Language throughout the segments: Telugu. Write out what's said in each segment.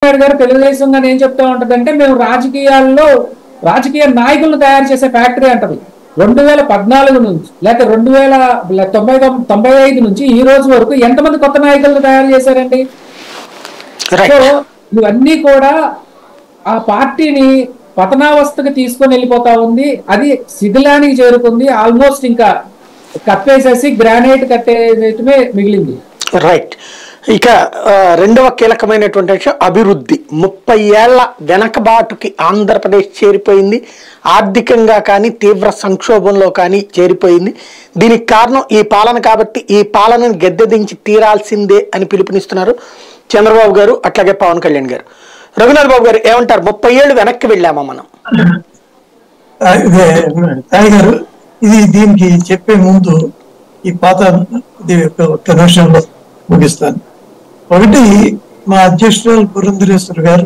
నాయుడు గారు తెలుగుదేశం గారు ఏం చెప్తా ఉంటదంటే మేము రాజకీయాల్లో రాజకీయ నాయకులను తయారు చేసే ఫ్యాక్టరీ అంటది రెండు వేల పద్నాలుగు నుంచి లేకపోతే రెండు వేల తొంభై తొమ్- తొంభై ఐదు నుంచి ఈ రోజు వరకు ఎంతమంది కొత్త నాయకులను తయారు చేశారండి రైట్ సో ఇవన్నీ కూడా ఆ పార్టీని పతనావస్థకు తీసుకొని వెళ్ళిపోతా ఉంది అది శిథిలానికి చేరుకుంది ఆల్మోస్ట్ ఇంకా కప్పేసేసి గ్రానైట్ కట్టేయటమే మిగిలింది రైట్ ఇక ఆ, రెండవ కీలకమైనటువంటి విషయం అభివృద్ధి ముప్పై ఏళ్ల వెనకబాటుకి ఆంధ్రప్రదేశ్ చేరిపోయింది ఆర్థికంగా కానీ తీవ్ర సంక్షోభంలో కానీ చేరిపోయింది దీనికి కారణం ఈ పాలన కాబట్టి ఈ పాలనను గద్దెదించి తీరాల్సిందే అని పిలుపునిస్తున్నారు చంద్రబాబు గారు అట్లాగే పవన్ కళ్యాణ్ గారు రఘునాథ్ బాబు గారు ఏమంటారు ముప్పై ఏళ్ళు వెనక్కి వెళ్ళామా మనం ఆ, ఇదే సాయి గారు ఇది దీనికి చెప్పే ముందు ఈ పాత ఇది ఒక ఒక్క నిమిషంలో ముగిస్తాను ఒకటి మా అధ్యక్షురాలు పురంధరేశ్వర్ గారు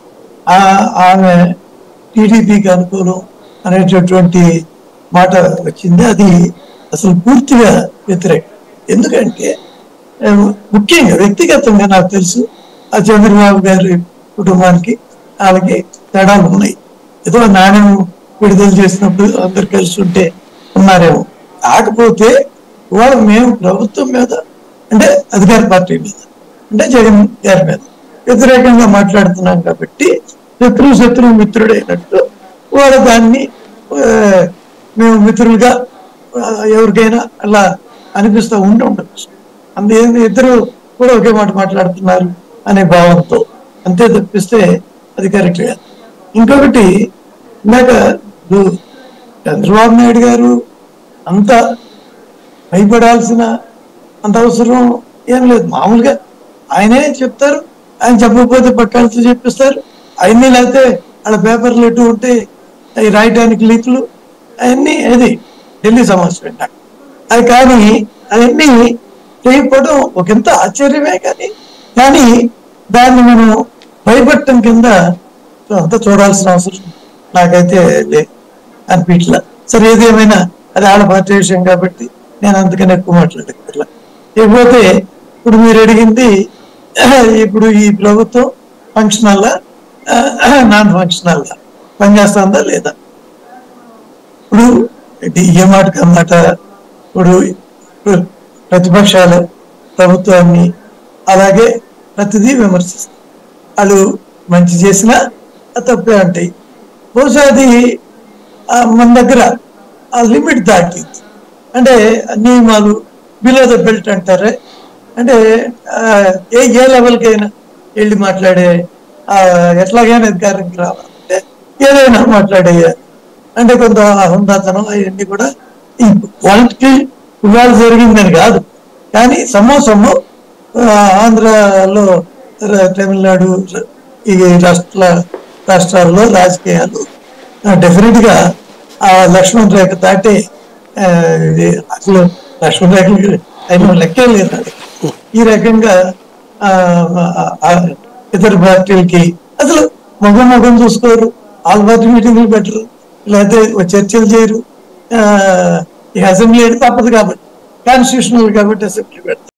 ఆ ఆమె టీడీపీకి అనుకూలం అనేటటువంటి మాట వచ్చింది అది అసలు పూర్తిగా వ్యతిరేకం ఎందుకంటే ఆ, ముఖ్యంగా వ్యక్తిగతంగా నాకు తెలుసు ఆ చంద్రబాబు గారి కుటుంబానికి వాళ్ళకి తేడాలు ఉన్నాయి ఏదో నాణ్యం విడుదల చేసినప్పుడు అందరు కలిసి ఉంటే ఉన్నారేమో కాకపోతే ఇవాళ మేము ప్రభుత్వం మీద అంటే అధికార పార్టీ మీద అంటే జగన్ గారి మీద వ్యతిరేకంగా మాట్లాడుతున్నాం కాబట్టి శత్రువు శత్రువు మిత్రుడు అయినట్టు వాళ్ళ దాన్ని ఆ, మేము మిత్రులుగా ఆ, ఎవరికైనా అలా అనిపిస్తూ ఉండి ఉండొచ్చు అందు ఇద్దరు కూడా ఒకే మాట మాట్లాడుతున్నారు అనే భావంతో అంతే తప్పిస్తే అది కరెక్ట్ కాదు ఇంకొకటి ఇందాక ఇప్పుడు చంద్రబాబు నాయుడు గారు అంత భయపడాల్సిన అంత అవసరం ఏం లేదు మామూలుగా ఆయనే చెప్తారు ఆయన చెప్పకపోతే పక్కాలతో చెప్పిస్తారు ఆయన్ని లేకపోతే వాళ్ళ పేపర్లు ఎటు ఉంటే అవి రాయడానికి లీకులు అవన్నీ అది ఢిల్లీ సమావేశం పెట్టాక అది కానీ అవన్నీ చేయకపోవడం ఒకంత ఆశ్చర్యమే కానీ కానీ దాన్ని మనం భయపడటం కింద అంతా చూడాల్సిన అవసరం నాకైతే లేదు అనిపించలే సరే ఏదేమైనా అది ఆడ పార్టీ విషయం కాబట్టి నేను అందుకని ఎక్కువ మాట్లాడక్కర్లా ఇకపోతే ఇప్పుడు మీరు అడిగింది ఇప్పుడు ఈ ప్రభుత్వం ఫంక్షనల్ నాన్ ఫంక్షనల్ పనిచేస్తుందా లేదా ఇప్పుడు ఇది ఏ మాటకు అన్నమాట ఇప్పుడు ఇప్పుడు ప్రతిపక్షాలు ప్రభుత్వాన్ని అలాగే ప్రతిదీ విమర్శిస్తారు వాళ్ళు మంచి చేసినా అది తప్పే ఉంటాయి బహుశా అది ఆ, మన దగ్గర ఆ లిమిట్ దాటింది అంటే నియమాలు బిలో ద బెల్ట్ అంటారే అంటే ఆ, ఏ ఏ లెవెల్కైనా వెళ్ళి మాట్లాడే ఆ, ఎట్లాగైనా అధికారంకి రావాలంటే ఏదైనా మాట్లాడేయాలి అంటే కొంత హుందాతనం అవన్నీ కూడా ఈ వాళ్ళకి ఇవాళ జరిగిందని కాదు కానీ సమోసము ఆంధ్రాలో ర- తమిళనాడు ర- ఈ రాష్ట్ర రాష్ట్రాల్లో రాజకీయాలు డెఫినెట్ గా ఆ లక్ష్మణ్ రేఖ దాటి ఆ, ఇది అసలు లక్ష్మణ్ రేఖలు అయిన లెక్కే లేదు అది. ఈ రకంగా ఆ, ఆ, ఇతర పార్టీలకి అసలు ముఖం ముఖం చూసుకోరు ఆల్ పార్టీ మీటింగ్లు పెట్టరు లేకపోతే చర్చలు చేయరు ఆ, ఈ అసెంబ్లీ అంటే తప్పదు కాబట్టి కాన్స్టిట్యూషనల్ కాబట్టి అసెంబ్లీ పెడతారు